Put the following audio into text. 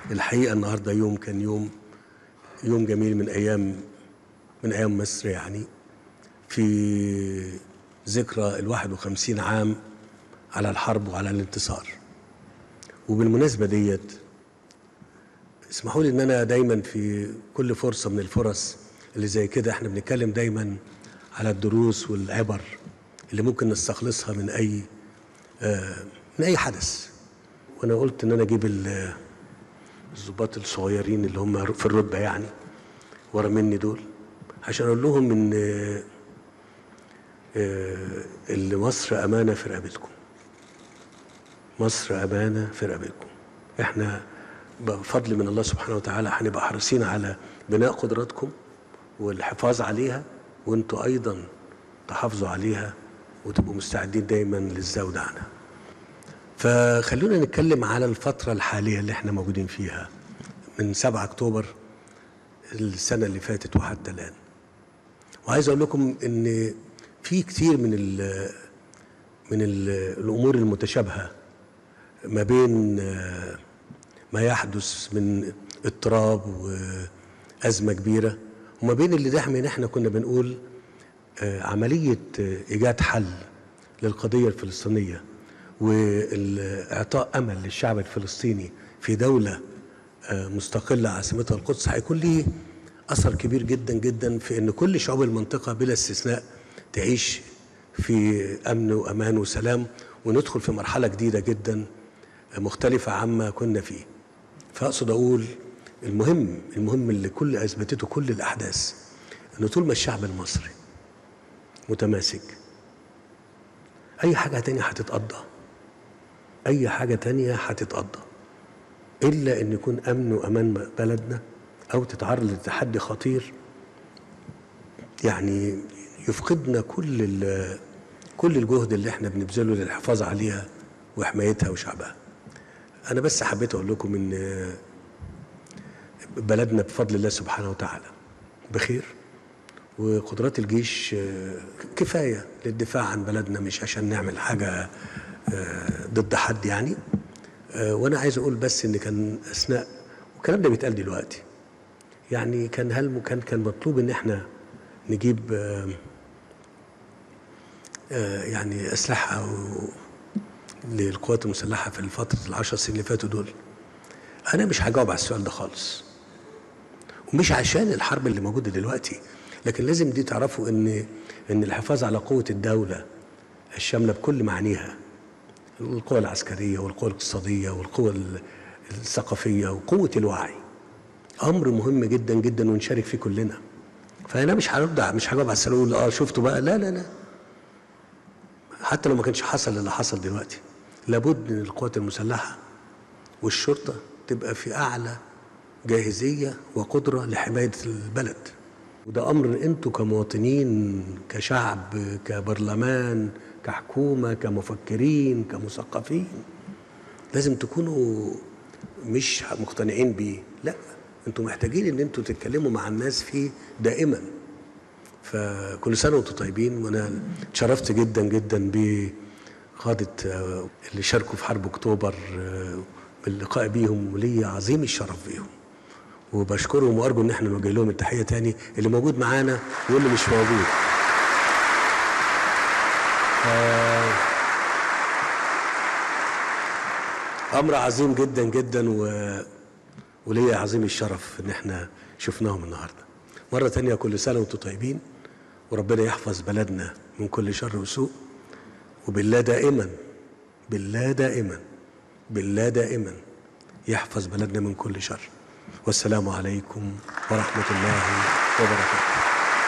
الحقيقة النهاردة يوم كان يوم يوم جميل من أيام من أيام مصر يعني في ذكرى الواحد وخمسين عام على الحرب وعلى الانتصار وبالمناسبة ديت اسمحوا لي ان انا دايما في كل فرصة من الفرص اللي زي كده احنا بنتكلم دايما على الدروس والعبر اللي ممكن نستخلصها من اي آه من اي حدث وانا قلت ان انا اجيب ال- الضباط الصغيرين اللي هم في الرتبة يعني ورا مني دول عشان اقول لهم ان آه، آه، اللي مصر امانة في رقبتكم مصر أمانة في رقبتكم احنا بفضل من الله سبحانه وتعالى هنبقى حريصين على بناء قدراتكم والحفاظ عليها وانتوا أيضا تحافظوا عليها وتبقوا مستعدين دايما للزود عنها فخلونا نتكلم على الفترة الحالية اللي احنا موجودين فيها من 7 أكتوبر السنة اللي فاتت وحتى الآن وعايز أقول لكم إن في كتير من ال من ال الأمور المتشابهة ما بين آه، ما يحدث من اضطراب وأزمة كبيرة وما بين اللي دايما احنا كنا بنقول آه، عملية آه، إيجاد حل للقضية الفلسطينية وإعطاء أمل للشعب الفلسطيني في دولة آه، مستقلة عاصمتها القدس هيكون ليه أثر كبير جدا جدا في أن كل شعوب المنطقة بلا استثناء تعيش في أمن وأمان وسلام وندخل في مرحلة جديدة جدا مختلفة عما كنا فيه فأقصد أقول المهم المهم اللي كل أثبتته كل الأحداث أنه طول ما الشعب المصري متماسك أي حاجة تانية هتتقضى أي حاجة تانية هتتقضى إلا أن يكون أمن وأمان بلدنا أو تتعرض لتحدي خطير يعني يفقدنا كل ال- كل الجهد اللي احنا بنبذله للحفاظ عليها وحمايتها وشعبها. انا بس حبيت اقول لكم ان بلدنا بفضل الله سبحانه وتعالى بخير وقدرات الجيش آه، كفايه للدفاع عن بلدنا مش عشان نعمل حاجه آه، ضد حد يعني آه، وانا عايز اقول بس ان كان اثناء والكلام ده بيتقال دلوقتي يعني كان هل كان كان مطلوب ان احنا نجيب آه، آه، يعني اسلحه و- للقوات المسلحه في الفتره العشر سنين اللي فاتوا دول انا مش هجاوب على السؤال ده خالص ومش عشان الحرب اللي موجوده دلوقتي لكن لازم دي تعرفوا ان ان الحفاظ على قوه الدوله الشامله بكل معانيها القوى العسكريه والقوى الاقتصاديه والقوى ال- الثقافيه وقوه الوعي امر مهم جدا جدا ونشارك فيه كلنا فانا مش هرد مش هجاوب على السؤال اقول اه شفتوا بقى لا لا لا حتى لو ما كانش حصل اللي حصل دلوقتي لابد ان القوات المسلحه والشرطه تبقى في اعلى جاهزيه وقدره لحمايه البلد وده امر انتوا كمواطنين كشعب كبرلمان كحكومه كمفكرين كمثقفين لازم تكونوا مش مقتنعين بيه لا انتوا محتاجين ان انتوا تتكلموا مع الناس فيه دائما فكل سنه وانتم طيبين وانا اتشرفت جدا جدا بقاده آه، اللي شاركوا في حرب اكتوبر آه، باللقاء بيهم ولي عظيم الشرف بيهم وبشكرهم وارجو ان احنا نوجه لهم التحيه تاني اللي موجود معانا واللي مش موجود آه، امر عظيم جدا جدا و وليا عظيم الشرف ان احنا شفناهم النهارده مره تانية كل سنه وانتم طيبين وربنا يحفظ بلدنا من كل شر وسوء وبالله دائما بالله دائما بالله دائما يحفظ بلدنا من كل شر والسلام عليكم ورحمه الله وبركاته